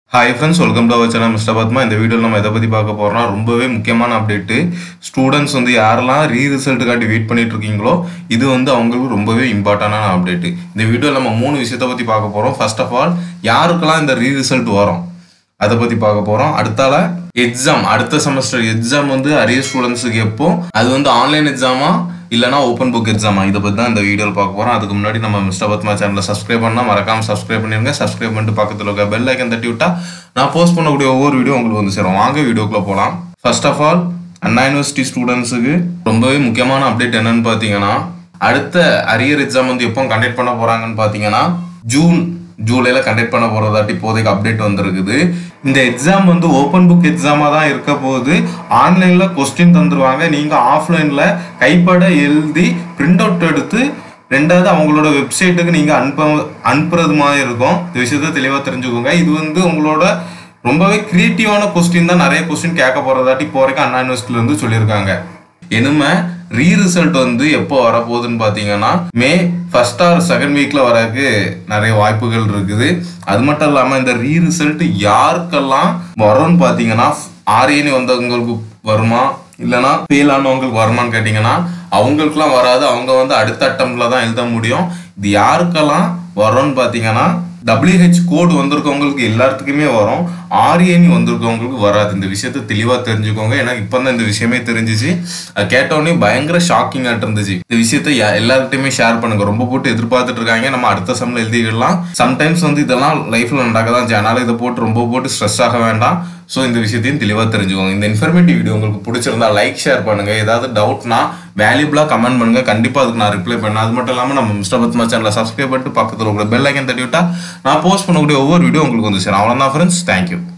Hi friends welcome to our channel mister Padma இந்த வீடியோவில் நம்ம எதை பற்றி பார்க்க போகிறோம்னா ரொம்பவே முக்கியமான அப்டேட்டு ஸ்டூடெண்ட்ஸ் வந்து யாரெல்லாம் ரீ ரிசல்ட்டுக்காண்டி வெயிட் பண்ணிட்டு இருக்கீங்களோ இது வந்து அவங்களுக்கு ரொம்பவே இம்பார்ட்டண்டான அப்டேட்டு இந்த வீடியோவில் நம்ம மூணு விஷயத்தை பற்றி பார்க்க போகிறோம் ஃபர்ஸ்ட் ஆஃப் ஆல் யாருக்கெல்லாம் இந்த ரீ ரிசல்ட் வரும் அதை பற்றி பார்க்க போகிறோம் அடுத்தால எக்ஸாம் அடுத்த செமஸ்டர் எக்ஸாம் வந்து அரிய ஸ்டூடெண்ட்ஸுக்கு எப்போ அது வந்து ஆன்லைன் எக்ஸாமா இல்லைனா ஓப்பன் புக் எக்ஸாமா இதை பற்றி தான் இந்த வீடியோவில் பார்க்க போகிறோம் அதுக்கு முன்னாடி நம்ம மிஸ்டர் பத்மா சேனலை சப்ஸ்கிரைப் பண்ணால் மறக்காம சப்ஸ்கிரைப் பண்ணிருங்க சப்ஸ்கிரைப் பண்ணிட்டு பக்கத்தில் இருக்க பெல் ஐக்கன் தட்டி விட்டா நான் போஸ்ட் பண்ணக்கூடிய ஒவ்வொரு வீடியோ உங்களுக்கு வந்து சேரும் வாங்க வீடியோக்குள்ளே போகலாம் first of all Anna University ஸ்டூடெண்ட்ஸுக்கு ரொம்பவே முக்கியமான அப்டேட் என்னன்னு பார்த்தீங்கன்னா அடுத்த அரியர் எக்ஸாம் வந்து எப்போ கண்டக்ட் பண்ண போகிறாங்கன்னு பார்த்தீங்கன்னா ஜூன் ஜூலைல கண்டக்ட் பண்ண போறதாட்டி இப்போதைக்கு அப்டேட் வந்திருக்குது இந்த எக்ஸாம் வந்து ஓப்பன் புக் எக்ஸாமா தான் இருக்க போகுது ஆன்லைன்ல கொஸ்டின் தந்துருவாங்க நீங்க ஆஃப்லைன்ல கைப்பட எழுதி பிரிண்ட் அவுட் எடுத்து ரெண்டாவது அவங்களோட வெப்சைட்டுக்கு நீங்க அனுப்ப அனுப்புறது மாதிரி இருக்கும் இந்த விஷயத்த தெளிவா தெரிஞ்சுக்கோங்க இது வந்து உங்களோட ரொம்பவே கிரியேட்டிவான கொஸ்டின் தான் நிறைய கொஸ்டின் கேட்க போறதாட்டி இப்போ வரைக்கும் அண்ணா யூனிவர்சிட்டில இருந்து சொல்லியிருக்காங்க இனிமே ரீ ரிசல்ட் வந்து எப்போ வரப்போகுதுன்னு பார்த்தீங்கன்னா மே ஃபர்ஸ்ட் ஆர் செகண்ட் வீக்ல வரக்கு நிறைய வாய்ப்புகள் இருக்குது அது மட்டும் இல்லாமல் இந்த ரீ ரிசல்ட் யாருக்கெல்லாம் வரும்னு பார்த்தீங்கன்னா ஆரியனி வந்தவங்களுக்கு வருமா இல்லைனா ஃபெயில் ஆனவங்களுக்கு வருமான்னு கேட்டிங்கன்னா அவங்களுக்குலாம் வராது அவங்க வந்து அடுத்த அட்டம்ல தான் எழுத முடியும் இது யாருக்கெல்லாம் வரும்னு பார்த்தீங்கன்னா WH கோட் வந்திருக்கவங்களுக்கு எல்லாத்துக்குமே வரும் ஆரியனி வந்திருக்கவங்களுக்கு வராது இந்த விஷயத்த தெளிவா தெரிஞ்சுக்கோங்க எனக்கு இப்போ தான் இந்த விஷயமே தெரிஞ்சிச்சு அது கேட்டோடனே பயங்கர ஷாக்கிங்காக இருந்துச்சு இந்த விஷயத்த யா- எல்லார்கிட்டயுமே ஷேர் பண்ணுங்க ரொம்ப போட்டு எதிர்பார்த்துட்டு இருக்காங்க நம்ம அடுத்த செம்ல எழுதிடலாம் சம்டைம்ஸ் வந்து இதெல்லாம் லைஃப்ல நடக்க தான் செய்யும். அதனால இதை போட்டு ரொம்ப போட்டு ஸ்ட்ரெஸ் ஆக வேண்டாம் ஸோ இந்த விஷயத்தையும் தெளிவாக தெரிஞ்சுக்கோங்க இந்த இன்ஃபர்மேட்டிவ் வீடியோ உங்களுக்கு பிடிச்சிருந்தா லைக் ஷேர் பண்ணுங்க ஏதாவது டவுட்னா வேல்யூபிளா கமெண்ட் பண்ணுங்க கண்டிப்பா அதுக்கு நான் ரிப்ளை பண்ணேன் அது மட்டும் இல்லாமல் நம்ம மிஸ்டர் பத்மா சேனலை சப்ஸ்கிரைப் பண்ணிட்டு பக்கத்தில் உள்ள பெல் ஐக்கன் தட்டி விட்டா நான் போஸ்ட் பண்ணக்கூடிய ஒவ்வொரு வீடியோ உங்களுக்கு வந்து சேரும் அவ்வளோதான் ஃப்ரெண்ட்ஸ் தேங்க்யூ